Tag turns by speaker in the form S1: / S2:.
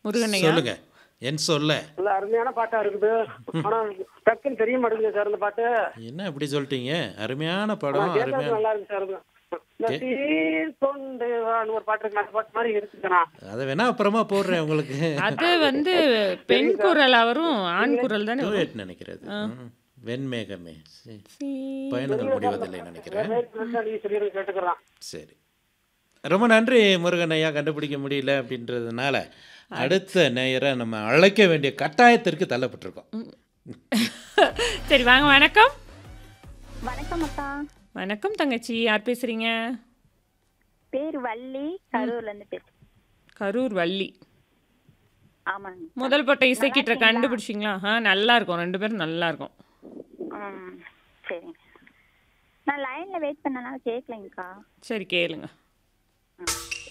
S1: முருகனையா
S2: சொல்லுங்க என் சொல்ல
S3: நல்ல அருமையான பாட்டா இருக்குது ஆனா டக்குன்னு தெரிய மாட்டேங்குது சார் இந்த பாட்டு
S2: என்ன இப்படி சொல்லிட்டீங்க அருமையான
S3: ஆனா
S2: படம்
S3: கேட்கறது
S2: அருமையான
S3: நல்லா இருக்கு சார் இந்த சீர் கொண்டு வான்னு ஒரு பாட்டு இருக்கு அந்த பாட்டு மாதிரி இருக்குண்ணா
S2: அதை வேணா அப்புறமா போடுறேன் உங்களுக்கு
S1: அது வந்து பெண் குரல் அவரும் ஆண் குரல் தானே வரும்.
S2: டூயட் நினைக்கிறது ம். வெண்மேகமே சரி. பயணங்கள் முடிவதில்லை நினைக்கிறேன்
S3: நீங்க சொல்லி கேட்டுக்கிறான்
S2: சரி ரொம்ப நன்றி முருகன் ஐயா கண்டுபிடிக்க முடியல அப்படின்றதுனால அடுத்த நேயரை நம்ம அழைக்க வேண்டிய கட்டாயத்திற்கு தள்ளப்பட்டிருக்கோம்
S1: சரி வாங்க வணக்கம்
S4: வணக்கம் அக்கா
S1: வணக்கம் தங்கச்சி யார் பேசுறீங்க
S4: பேர் வள்ளி கரூர்ல இருந்து பேசுறேன்
S1: கரூர் வள்ளி
S4: ஆமாங்க
S1: முதல் பட்ட இசைக்கிட்ட கண்டுபிடிச்சிங்களா ஆ நல்லா இருக்கும் ரெண்டு பேரும் நல்லா இருக்கும்
S4: ம் சரிங்க நான் லைன்ல வெயிட் பண்ணனால கேட்கலைங்கக்கா
S1: சரி கேளுங்க
S4: ம்